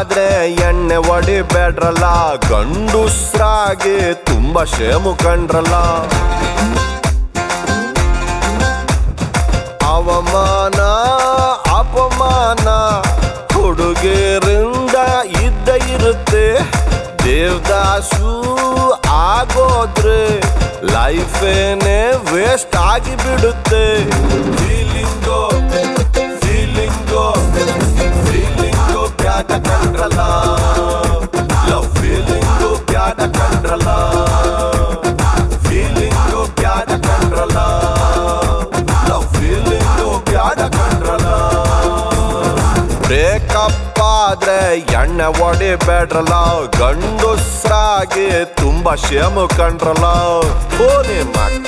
ಆದ್ರೆ ಎಣ್ಣೆ ಹೊಡಿಬೇಡ್ರಲ್ಲ ಗಂಡುಸ್ರಾಗಿ ತುಂಬಾ ಶೇಮು ಕಂಡ್ರಲ್ಲ ಅವಮಾನ ಅಪಮಾನ ಹುಡುಗಿರಿಂದ ಇದ್ದ ಇರುತ್ತೆ ದೇವದಾಸು ಆಗೋದ್ರೆ ಲೈಫೇನೆ ವೇಸ್ಟ್ ಆಗಿ ಬಿಡುತ್ತೆ ಫೀಲಿಂಗೋ ಫೀಲಿಂಗೋ ಫೀಲಿಂಗೋ ಬ್ಯಾಡ ಕಂಡ್ರಲ್ಲ ಲವ್ ಫೀಲಿಂಗು ಬ್ಯಾಡ ಕಂಡ್ರಲ್ಲ ಫೀಲಿಂಗು ಬ್ಯಾಡ ಕಂಡ್ರಲ್ಲ ಲವ್ ಫೀಲಿಂಗು ಬ್ಯಾಡ ಕಂಡ್ರಲ್ಲ ಬ್ರೇಕಪ್ ಆದ್ರೆ ಎಣ್ಣೆ ಹೊಡಿಬೇಡ್ರಲ್ಲ ಗಂಡುಸ್ರಾಗಿ ತುಂಬಾ ಶೇಮು ಕಂಡ್ರಲ್ಲ ಓನೇ ಮಕ್ಕ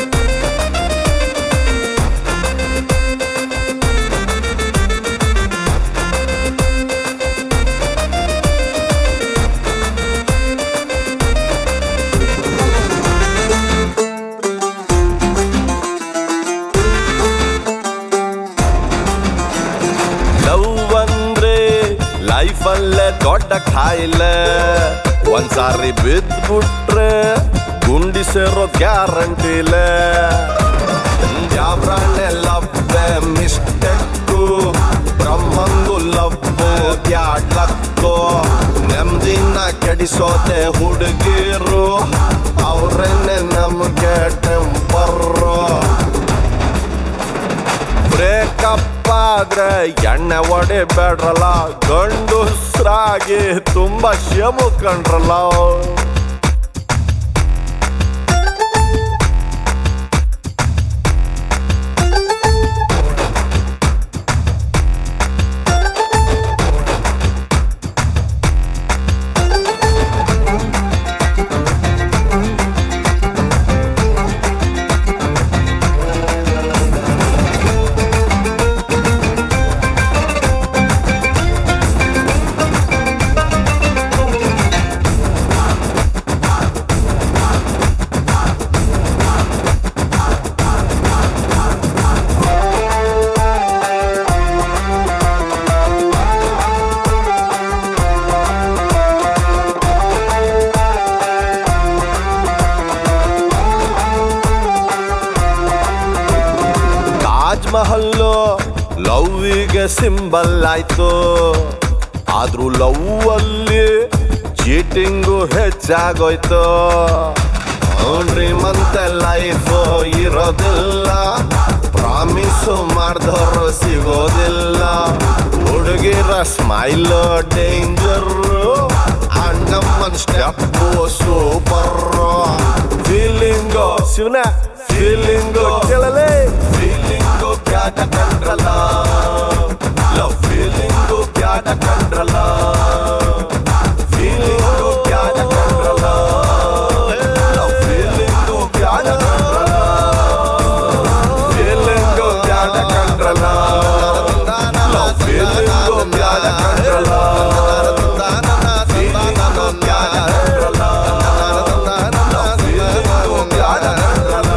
ಲವ್ ಅಂದ್ರೆ ಲೈಫಲ್ಲೇ ದೊಡ್ಡ ಕಾಯಿಲೆ ಒಂದ್ಸಾರಿ ಬಿದ್ಬಿಟ್ರೆ ಗುಂಡಿ ಸೇರೋ ಗ್ಯಾರಂಟಿ ಇಲ್ಲ ಯಾವ್ರಾಣೆ ಲವ್ವೆ ಮಿಸ್ಟೆಕ್ಕು ಬ್ರಹ್ಮಂಗು ಲವ್ವು ಬ್ಯಾಡ್ಲಕ್ಕು ನೆಮ್ಮದಿನ ಕೆಡಿಸೋದೆ ಹುಡುಗಿರು ಅವ್ರನ್ನೇ ನಮ್ಗೆ ಟೆಂಪರ್ರು ಬ್ರೇಕಪ್ ಆದ್ರೆ ಎಣ್ಣೆ ಹೊಡಿಬೇಡ್ರಲ್ಲ ಗಂಡುಸ್ರಾಗಿ ತುಂಬಾ ಶಮು ಕಂಡ್ರಲ್ಲ ತಾಜ್ ಮಹಲ್ಲು ಲವ್ವಿಗೆ ಸಿಂಬಲ್ ಆಯ್ತು ಆದ್ರೂ ಲವ್ ಅಲ್ಲಿ ಚೀಟಿಂಗು ಹೆಚ್ಚಾಗೋಯ್ತು ಶ್ರೀಮಂತ ಲೈಫ್ ಇರೋದಿಲ್ಲ ಪ್ರಾಮಿಸು ಮಾಡ್ದವ್ರು ಸಿಗೋದಿಲ್ಲ ಹುಡುಗಿರ ಸ್ಮೈಲ್ ಡೇಂಜರ್ ಅಣ್ಣಮ್ಮನ್ ಸ್ಟೆಪ್ಪು ಸೂಪರ್ ಫೀಲಿಂಗು ಶಿವನ ಫೀಲಿಂಗು ಕೇಳಲೇ ಫೀಲಿಂಗು ಬ್ಯಾಡ ಕಂಡ್ರಲ್ಲ ಲವ್ ಫೀಲಿಂಗು ಬ್ಯಾಡ ಕಂಡ್ರಲ್ಲ ಫೀಲಿಂಗು ಬ್ಯಾಡ ಕಂಡ್ರಲ್ಲ ಲವ್ ಫೀಲಿಂಗು ಬ್ಯಾಡ ಕಂಡ್ರಲ್ಲ ಫೀಲಿಂಗು ಬ್ಯಾಡ ಕಂಡ್ರಲ್ಲ ಲವ್ ಫೀಲಿಂಗು ಬ್ಯಾಡ ಕಂಡ್ರಲ್ಲ ಫೀಲಿಂಗು ಬ್ಯಾಡ ಕಂಡ್ರಲ್ಲ ಲವ್ ಫೀಲಿಂಗು ಬ್ಯಾಡ ಕಂಡ್ರಲ್ಲ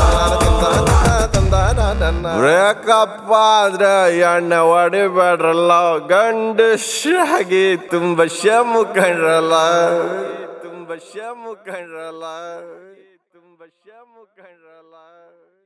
ಬ್ರೇಕಪ್ ಆದ್ರೆ ಎಣ್ಣೆ ಹೊಡಿಬೇಡ್ರಲ್ಲ ಗಂಡಸಾಗಿ ತುಂಬ ಶಮು ಕಂಡ್ರಲ್ಲ ತುಂಬ ಶಮು ಕಂಡ್ರಲ್ಲ ತುಂಬ ಶಮು ಕಂಡ್ರಲ್ಲ